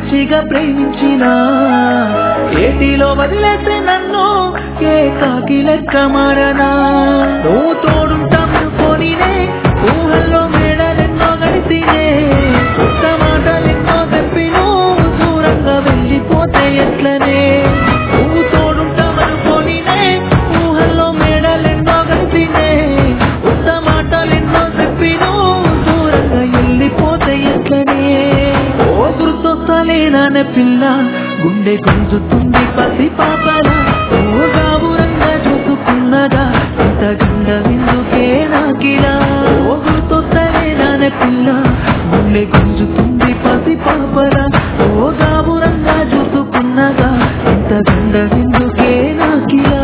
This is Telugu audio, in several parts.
పిచ్చిగా ప్రేమించినా ఏటిలో వదిలేస్తే నన్ను ఏ కాకి లెక్క మారనా నువ్వు తోడుంటామనుకోనినే ఊహల్లో మేడలెన్నో గడిపినే కొత్త మాటలెన్నో చెప్పి నువ్వు దూరంగా వెళ్ళిపోతే ఎట్లనే నువ్వు తోడుంటామనుకోనినే ఊహల్లో మేడలెన్నో గడిపినే కొత్త మాటలెన్నో చెప్పి నువ్వు దూరంగా వెళ్ళిపోతే ఎట్లనే ఓ గుర్తొస్తలేనానే పిల్ల గుండె గుంజుతుంది పసి పాపల ఓ గాబురంగా చూసుకున్నదా ఇంత గండ విందుకే నాకిలా ఓ గుర్తొస్తలేనానే పిల్ల గుండె గుంజుతుంది పసి పాపల ఓ గాబురంగా చూసుకున్నదా ఇంత గండ విందుకే నాకిలా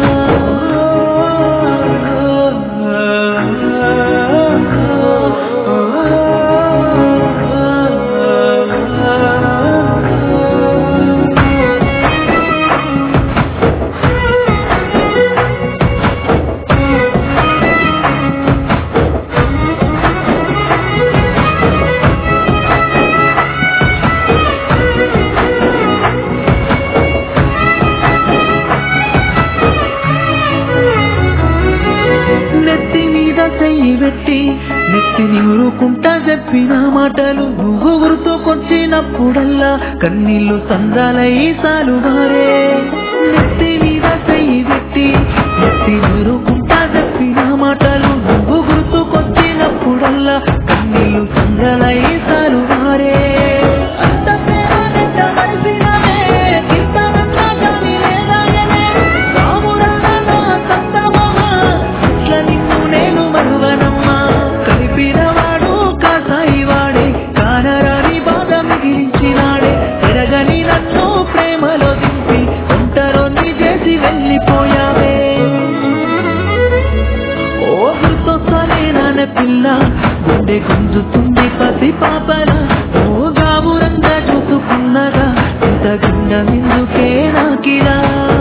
నెత్తి మీద చెయ్యి పెట్టి నెత్తిని ఉరుకుంటా చెప్పిన మాటలు నువ్వు గుర్తుకొచ్చినప్పుడల్లా కన్నీళ్లు సంద్రాలై సాలు మారే నెత్తి మీద చెయ్యి పెట్టి నెత్తి ఉరుకుంటా చెప్పిన మాటలు నువ్వు గుర్తుకొచ్చినప్పుడల్లా కన్నీళ్లు సంద్రాలై సాలు మారే అంత ప్రేమ నెట్ట మరిసినవే, కిందనన్నా కానీ లేదాయనే. రాముడన్నా నా సంతమమా, ఇట్ల నిన్ను నేను మరువనమ్మా. కలిపినవాడు కాసాయి వాడే, కానరాని బాధ మిగిలించినాడే. ఎరగని నన్ను ప్రేమలో దింపి ఒంటరోని చేసి వెళ్ళిపోయావే ఓ గుర్తొస్తలేనానే పిల్ల గుండె గుంజుతుంది పసి పాపల ఓ గాబురంగా చూసుకున్నగా ఇంత గుండె మిందుకే నాకిలా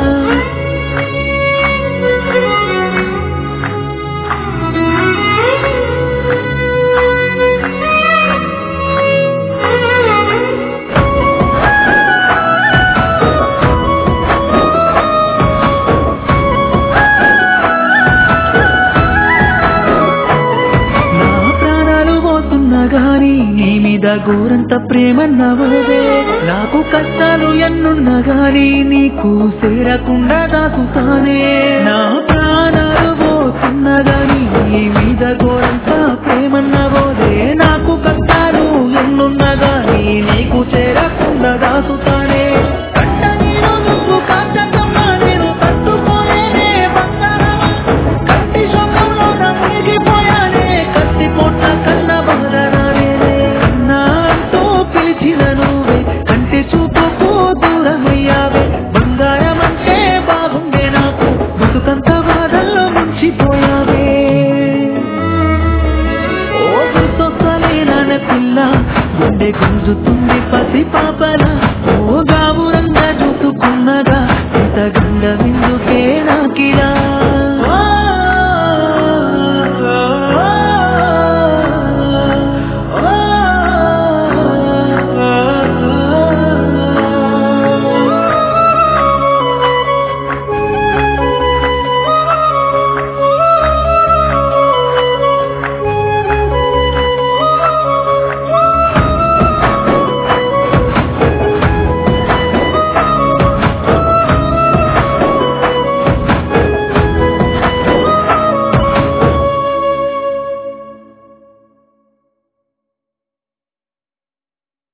నా ప్రాణాలు పోతున్నా గాని నీ మీద గోరంత ప్రేమన్నవదే నాకు కష్టాలు ఎన్నున్నా గాని నీకు చేరకుండా దాసుతానే నా